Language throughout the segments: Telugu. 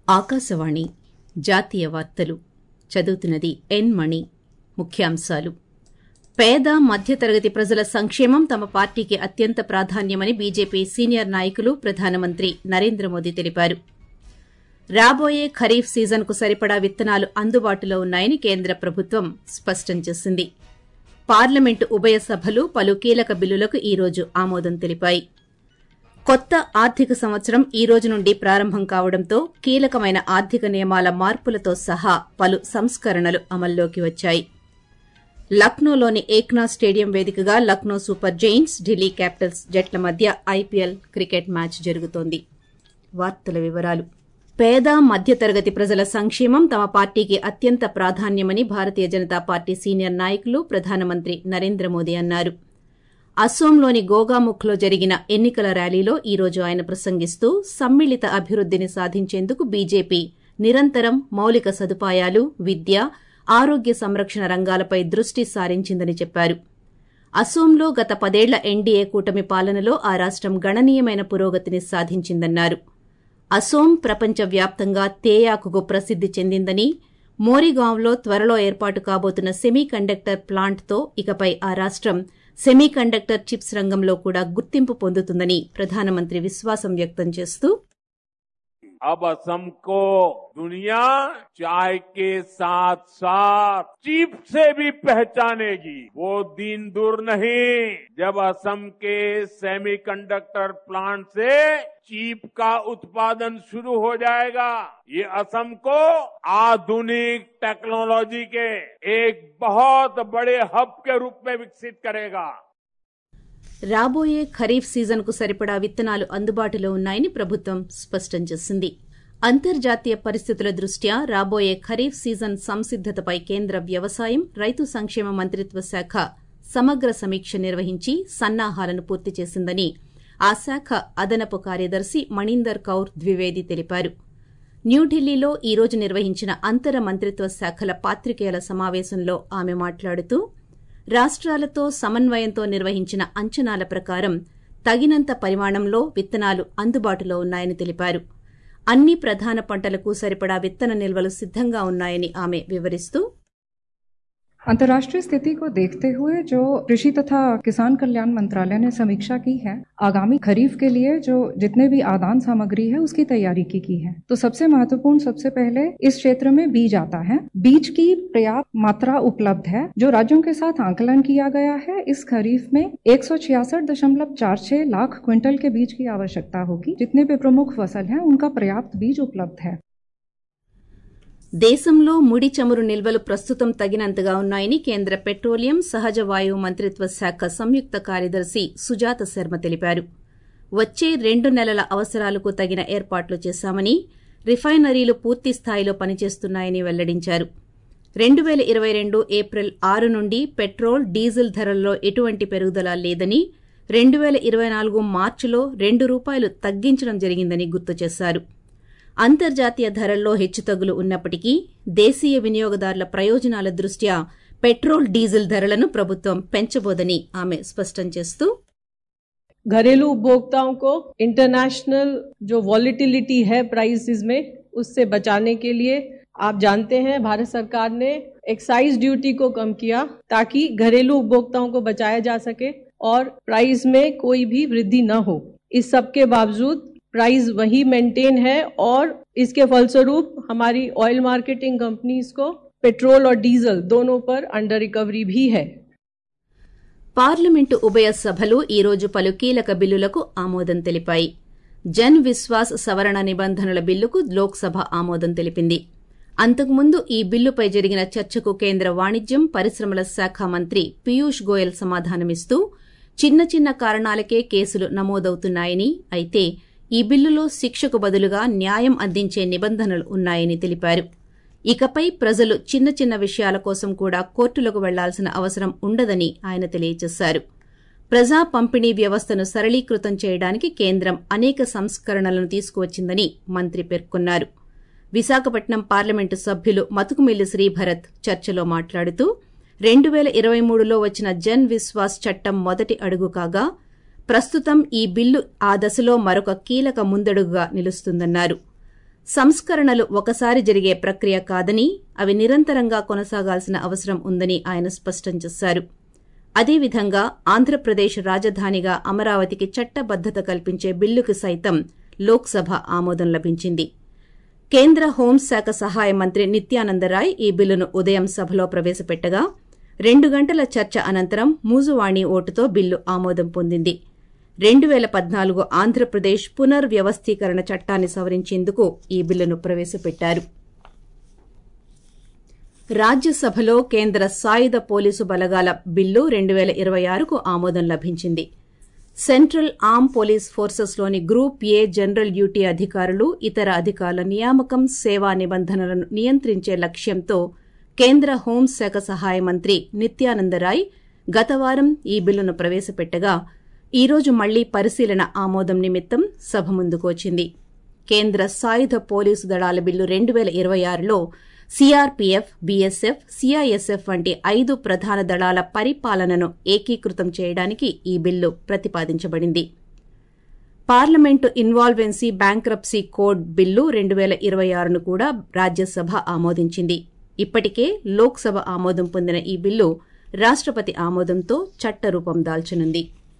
ఆకాశవాణి జాతీయ వార్తలు చదువుతున్నది ఎన్ మణి ముఖ్యాంశాలు పేద మధ్యతరగతి ప్రజల సంక్షేమం తమ పార్టీకి అత్యంత ప్రాధాన్యమని బీజేపీ సీనియర్ నాయకులు ప్రధానమంత్రి నరేంద్ర మోదీ తెలిపారు రాబోయే ఖరీఫ్ సీజన్కు సరిపడా విత్తనాలు అందుబాటులో ఉన్నాయని కేంద్ర ప్రభుత్వం స్పష్టం చేసింది పార్లమెంటు ఉభయ సభలు పలు కీలక బిల్లులకు ఈ రోజు ఆమోదం తెలిపాయి కొత్త ఆర్థిక సంవత్సరం ఈ రోజు నుండి ప్రారంభం కావడంతో కీలకమైన ఆర్థిక నియమాల మార్పులతో సహా పలు సంస్కరణలు అమల్లోకి వచ్చాయి లక్నోలోని ఏక్నాథ్ స్టేడియం వేదికగా Lucknow Super Giants Delhi Capitals జట్ల మధ్య ఐపీఎల్ క్రికెట్ మ్యాచ్ జరుగుతోంది వార్తల వివరాలు పేద మధ్యతరగతి ప్రజల సంక్షేమం తమ పార్టీకి అత్యంత ప్రాధాన్యమని భారతీయ జనతా పార్టీ సీనియర్ నాయకులు ప్రధానమంత్రి నరేంద్ర మోదీ అన్నారు అస్సోంలోని గోగాముఖ్లో జరిగిన ఎన్నికల ర్యాలీలో ఈ రోజు ఆయన ప్రసంగిస్తూ సమ్మిళిత అభివృద్దిని సాధించేందుకు బీజేపీ నిరంతరం మౌలిక సదుపాయాలు విద్య ఆరోగ్య సంరక్షణ రంగాలపై దృష్టి సారించిందని చెప్పారు అస్సోంలో గత పదేళ్ల ఎన్డీఏ కూటమి పాలనలో ఆ రాష్టం గణనీయమైన పురోగతిని సాధించిందన్నారు అసోం ప్రపంచ వ్యాప్తంగా తేయాకుకు ప్రసిద్ది చెందిందని మోరిగాంవ్లో త్వరలో ఏర్పాటు కాబోతున్న సెమీ కండక్టర్ ప్లాంట్తో ఇకపై ఆ రాష్టం సెమీ కండక్టర్ చిప్స్ రంగంలో కూడా గుర్తింపు పొందుతుందని ప్రధానమంత్రి విశ్వాసం వ్యక్తం చేస్తూ अब असम को दुनिया चाय के साथ साथ चिप से भी पहचानेगी वो दिन दूर नहीं जब असम के सेमीकंडक्टर प्लांट से चिप का उत्पादन शुरू हो जाएगा ये असम को आधुनिक टेक्नोलॉजी के एक बहुत बड़े हब के रूप में विकसित करेगा రాబోయే ఖరీఫ్ సీజన్కు సరిపడా విత్తనాలు అందుబాటులో ఉన్నాయని ప్రభుత్వం స్పష్టం చేసింది అంతర్జాతీయ పరిస్థితుల దృష్ట్యా రాబోయే ఖరీఫ్ సీజన్ సంసిద్దతపై కేంద్ర వ్యవసాయం రైతు సంక్షేమ మంత్రిత్వ శాఖ సమగ్ర సమీక్ష నిర్వహించి సన్నాహాలను పూర్తి చేసిందని ఆ శాఖ అదనపు కార్యదర్శి మణీందర్ కౌర్ ద్వివేది తెలిపారు న్యూఢిల్లీలో ఈ రోజు నిర్వహించిన అంతర మంత్రిత్వ శాఖల పాత్రికేయుల సమావేశంలో ఆమె మాట్లాడుతూ రాష్ట్రాలతో సమన్వయంతో నిర్వహించిన అంచనాల ప్రకారం తగినంత పరిమాణంలో విత్తనాలు అందుబాటులో ఉన్నాయని తెలిపారు అన్ని ప్రధాన పంటలకు సరిపడా విత్తన నిల్వలు సిద్దంగా ఉన్నాయని ఆమె వివరిస్తూ अंतर्राष्ट्रीय स्थिति को देखते हुए जो कृषि तथा किसान कल्याण मंत्रालय ने समीक्षा की है आगामी खरीफ के लिए जो जितने भी आदान सामग्री है उसकी तैयारी की की है तो सबसे महत्वपूर्ण सबसे पहले इस क्षेत्र में बीज आता है बीज की पर्याप्त मात्रा उपलब्ध है जो राज्यों के साथ आंकलन किया गया है इस खरीफ में एक लाख क्विंटल के बीज की आवश्यकता होगी जितने भी प्रमुख फसल हैं उनका पर्याप्त बीज उपलब्ध है దేశంలో ముడి చమురు నిల్వలు ప్రస్తుతం తగినంతగా ఉన్నాయని కేంద్ర పెట్రోలియం సహజ వాయువు మంత్రిత్వ శాఖ సంయుక్త కార్యదర్శి సుజాత శర్మ తెలిపారు వచ్చే రెండు నెలల అవసరాలకు తగిన ఏర్పాట్లు చేశామని రిఫైనరీలు పూర్తి స్థాయిలో పనిచేస్తున్నాయని వెల్లడించారు రెండు పేల ఇరవై రెండు ఏప్రిల్ ఆరు నుండి పెట్రోల్ డీజిల్ ధరల్లో ఎటువంటి పెరుగుదల లేదని రెండు పేల ఇరవై నాలుగు మార్చిలో రెండు రూపాయలు తగ్గించడం జరిగిందని గుర్తు చేశారు అంతర్జాతీయ ధరల్లో హెచ్చుతగ్గులు ఉన్నప్పటికీ దేశీయ వినియోగదారుల ప్రయోజనాల దృష్ట్యా పెట్రోల్ డీజిల్ ధరలను ప్రభుత్వం పెంచబోదని ఆమె స్పష్టం చేస్తూ घरेलू उपभोक्ताओं को इंटरनेशनल जो वॉलिटिलिटी है प्राइसेस में उससे बचाने के लिए आप जानते हैं भारत सरकार ने एक्साइज ड्यूटी को कम किया ताकि घरेलू उपभोक्ताओं को बचाया जा सके और प्राइस में कोई भी वृद्धि न हो इस सब के बावजूद प्राइस वही मेंटेन है और इसके फलस्वरूप हमारी ऑयल मार्केटिंग कंपनीज को पेट्रोल और डीजल दोनों पर अंडर रिकवरी भी है పార్లమెంటు ఉభయ సభలు ఈ రోజు పలు కీలక బిల్లులకు ఆమోదం తెలిపాయి జన్ విశ్వాస్ సవరణ నిబంధనల బిల్లుకు లోక్సభ ఆమోదం తెలిపింది అంతకుముందు ఈ బిల్లుపై జరిగిన చర్చకు కేంద్ర వాణిజ్యం పరిశ్రమల శాఖ మంత్రి పీయూష్ గోయల్ సమాధానమిస్తూ చిన్న చిన్న కారణాలకే కేసులు నమోదవుతున్నాయని అయితే ఈ బిల్లులో శిక్షకు బదులుగా న్యాయం అందించే నిబంధనలు ఉన్నాయని తెలిపారు ఇకపై ప్రజలు చిన్న చిన్న విషయాల కోసం కూడా కోర్టులకు వెళ్లాల్సిన అవసరం ఉండదని ఆయన తెలియజేశారు ప్రజా పంపిణీ వ్యవస్థను సరళీకృతం చేయడానికి కేంద్రం అనేక సంస్కరణలను తీసుకువచ్చిందని మంత్రి పేర్కొన్నారు విశాఖపట్నం పార్లమెంటు సభ్యులు మతుకుమిల్లి శ్రీభరత్ చర్చలో మాట్లాడుతూ రెండు పేల ఇరవై మూడులో వచ్చిన జన్ విశ్వాస్ చట్టం మొదటి అడుగు కాగా ప్రస్తుతం ఈ బిల్లు ఆ దశలో మరొక కీలక ముందడుగుగా నిలుస్తుందన్నారు సంస్కరణలు ఒకసారి జరిగే ప్రక్రియ కాదని అవి నిరంతరంగా కొనసాగాల్సిన అవసరం ఉందని ఆయన స్పష్టం చేశారు అదేవిధంగా ఆంధ్రప్రదేశ్ రాజధానిగా అమరావతికి చట్టబద్దత కల్పించే బిల్లుకు సైతం లోక్సభ ఆమోదం లభించింది కేంద్ర హోంశాఖ సహాయ మంత్రి నిత్యానందరాయ్ ఈ బిల్లును ఉదయం సభలో ప్రవేశపెట్టగా రెండు గంటల చర్చ అనంతరం మూజువాణి ఓటుతో బిల్లు ఆమోదం పొందింది రెండు పేల పద్నాలుగు ఆంధ్రప్రదేశ్ పునర్వ్యవస్థీకరణ చట్టాన్ని సవరించేందుకు ఈ బిల్లును ప్రవేశపెట్టారు రాజ్యసభలో కేంద్ర సాయుధ పోలీసు బలగాల బిల్లు రెండు పేల ఇరవై ఆరుకు ఆమోదం లభించింది సెంట్రల్ ఆర్మ్ పోలీస్ ఫోర్సెస్లోని గ్రూప్ ఏ జనరల్ డ్యూటీ అధికారులు ఇతర అధికారుల నియామకం సేవా నిబంధనలను నియంత్రించే లక్ష్యంతో కేంద్ర హోంశాఖ సహాయ మంత్రి నిత్యానందరాయ్ గత వారం ఈ బిల్లును ప్రవేశపెట్టగా ఈ రోజు మళ్లీ పరిశీలన ఆమోదం నిమిత్తం సభ ముందుకు వచ్చింది కేంద్ర సాయుధ పోలీసు దళాల బిల్లు రెండు పేల ఇరవై ఆరులో సీఆర్పీఎఫ్ బీఎస్ఎఫ్ సీఐఎస్ఎఫ్ వంటి ఐదు ప్రధాన దళాల పరిపాలనను ఏకీకృతం చేయడానికి ఈ బిల్లు ప్రతిపాదించబడింది parliament insolvency bankruptcy code bill రెండు పేల ఇరవై ఆరును కూడా రాజ్యసభ ఆమోదించింది ఇప్పటికే లోక్సభ ఆమోదం పొందిన ఈ బిల్లు రాష్టపతి ఆమోదంతో చట్టరూపం దాల్చనుంది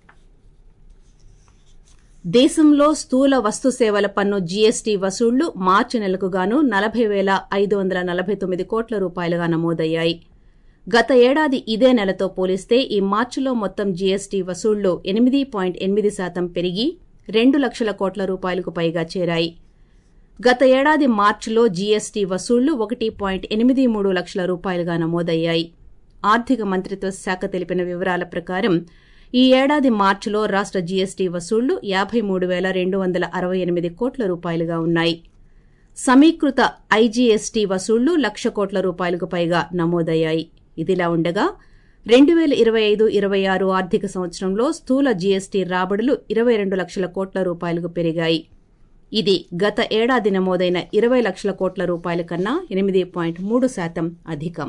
దేశంలో స్థూల వస్తు సేవల పన్ను జీఎస్టీ వసూళ్లు మార్చి నెలకు గాను నలభై పేల ఐదు వందల నలభై తొమ్మిది కోట్ల రూపాయలుగా నమోదయ్యాయి గత ఏడాది ఇదే నెలతో పోలిస్తే ఈ మార్చిలో మొత్తం జీఎస్టీ వసూళ్లు ఎనిమిది పాయింట్ ఎనిమిది శాతం పెరిగి రెండు లక్షల కోట్ల రూపాయలకు పైగా చేరాయి గత ఏడాది మార్చిలో జీఎస్టీ వసూళ్లు ఒకటి పాయింట్ ఎనిమిది మూడు లక్షల రూపాయలుగా నమోదయ్యాయి ఆర్థిక మంత్రిత్వ శాఖ తెలిపిన వివరాల ప్రకారం ఈ ఏడాది మార్చిలో రాష్ట జీఎస్టీ వసూళ్లు యాబై మూడు పేల రెండు వందల అరవై ఎనిమిది కోట్ల రూపాయలుగా ఉన్నాయి సమీకృత ఐజీఎస్టీ వసూళ్లు లక్ష కోట్ల రూపాయలకు పైగా నమోదయ్యాయి ఇదిలా ఉండగా రెండు పేల ఇరవై ఐదు ఇరవై ఆరు ఆర్థిక సంవత్సరంలో స్థూల జీఎస్టీ రాబడులు ఇరవై రెండు లక్షల కోట్ల రూపాయలకు పెరిగాయి ఇది గత ఏడాది నమోదైన ఇరవై లక్షల కోట్ల రూపాయల కన్నా ఎనిమిది పాయింట్ మూడు శాతం అధికం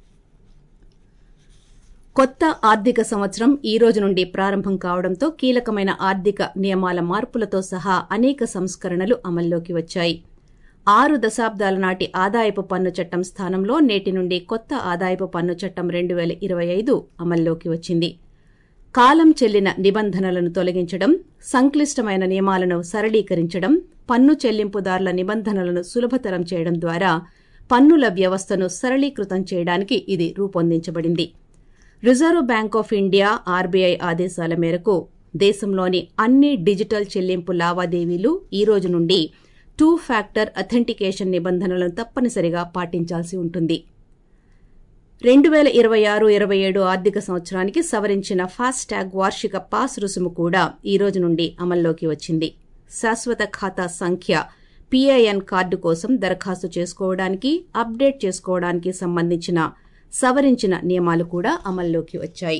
కొత్త ఆర్థిక సంవత్సరం ఈ రోజు నుండి ప్రారంభం కావడంతో కీలకమైన ఆర్థిక నియమాల మార్పులతో సహా అనేక సంస్కరణలు అమల్లోకి వచ్చాయి ఆరు దశాబ్దాల నాటి ఆదాయపు పన్ను చట్టం స్థానంలో నేటి నుండి కొత్త ఆదాయపు పన్ను చట్టం రెండు పేల ఇరవై ఐదు అమల్లోకి వచ్చింది కాలం చెల్లిన నిబంధనలను తొలగించడం సంక్లిష్టమైన నియమాలను సరళీకరించడం పన్ను చెల్లింపుదారుల నిబంధనలను సులభతరం చేయడం ద్వారా పన్నుల వ్యవస్థను సరళీకృతం చేయడానికి ఇది రూపొందించబడింది Reserve Bank of India RBI ఆదేశాల మేరకు దేశంలోని అన్ని డిజిటల్ చెల్లింపు లావాదేవీలు ఈ రోజు నుండి టూ ఫ్యాక్టర్ అథెంటికేషన్ నిబంధనలను తప్పనిసరిగా పాటించాల్సి ఉంటుంది రెండు పేల ఇరవై ఆరు ఇరవై ఏడు ఆర్థిక సంవత్సరానికి సవరించిన ఫాస్టాగ్ వార్షిక పాస్ రుసుము కూడా ఈ రోజు నుండి అమల్లోకి వచ్చింది శాశ్వత ఖాతా సంఖ్య పీఐఎన్ కార్డు కోసం దరఖాస్తు చేసుకోవడానికి అప్డేట్ చేసుకోవడానికి సంబంధించిన సవరించిన నియమాలు కూడా అమల్లోకి వచ్చాయి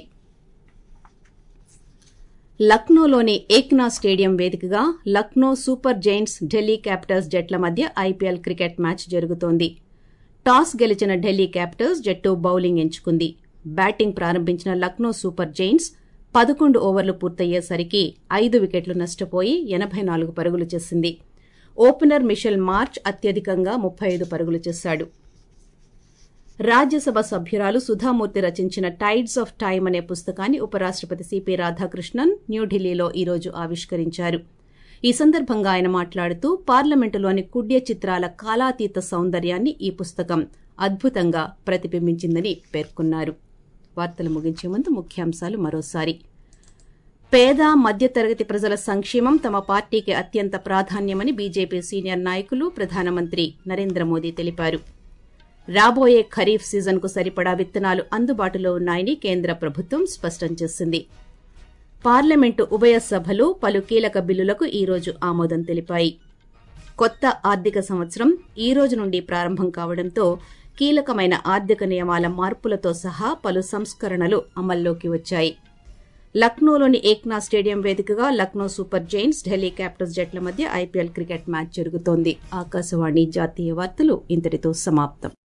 లక్నోలోని ఏక్నా స్టేడియం వేదికగా Lucknow Super Giants Delhi Capitals జట్ల మధ్య ఐపీఎల్ క్రికెట్ మ్యాచ్ జరుగుతోంది టాస్ గెలిచిన ఢిల్లీ క్యాపిటల్స్ జట్టు బౌలింగ్ ఎంచుకుంది బ్యాటింగ్ ప్రారంభించిన లక్నో సూపర్ జైంట్స్ పదకొండు ఓవర్లు పూర్తయ్యేసరికి ఐదు వికెట్లు నష్టపోయి ఎనబై నాలుగు పరుగులు చేసింది ఓపెనర్ మిషెల్ మార్చ్ అత్యధికంగా ముప్పై ఐదు పరుగులు చేశాడు రాజ్యసభ సభ్యురాలు సుధామూర్తి రచించిన టైడ్స్ ఆఫ్ టైమ్ అనే పుస్తకాన్ని ఉపరాష్టపతి సిపి రాధాకృష్ణన్ న్యూఢిల్లీలో ఈ రోజు ఆవిష్కరించారు ఈ సందర్భంగా ఆయన మాట్లాడుతూ పార్లమెంటులోని కుడ్య చిత్రాల కాలాతీత సౌందర్యాన్ని ఈ పుస్తకం అద్భుతంగా ప్రతిబింబించిందని పేర్కొన్నారు వార్తలు ముగించే ముందు ముఖ్యాంశాలు మరోసారి పేద మధ్యతరగతి ప్రజల సంక్షేమం తమ పార్టీకి అత్యంత ప్రాధాన్యమని బీజేపీ సీనియర్ నాయకులు ప్రధానమంత్రి నరేంద్ర మోదీ తెలిపారు రాబోయే ఖరీఫ్ సీజన్కు సరిపడా విత్తనాలు అందుబాటులో ఉన్నాయని కేంద్ర ప్రభుత్వం స్పష్టం చేసింది పార్లమెంటు ఉభయ సభలు పలు కీలక బిల్లులకు ఈ రోజు ఆమోదం తెలిపాయి కొత్త ఆర్థిక సంవత్సరం ఈ రోజు నుండి ప్రారంభం కావడంతో కీలకమైన ఆర్థిక నియమాల మార్పులతో సహా పలు సంస్కరణలు అమల్లోకి వచ్చాయి లక్నోలోని ఏక్నా స్టేడియం వేదికగా Lucknow Super Giants Delhi Capitals జట్ల మధ్య ఐపీఎల్ క్రికెట్ మ్యాచ్ జరుగుతోంది ఆకాశవాణి జాతీయ వార్తలు ఇంతటితో సమాప్తం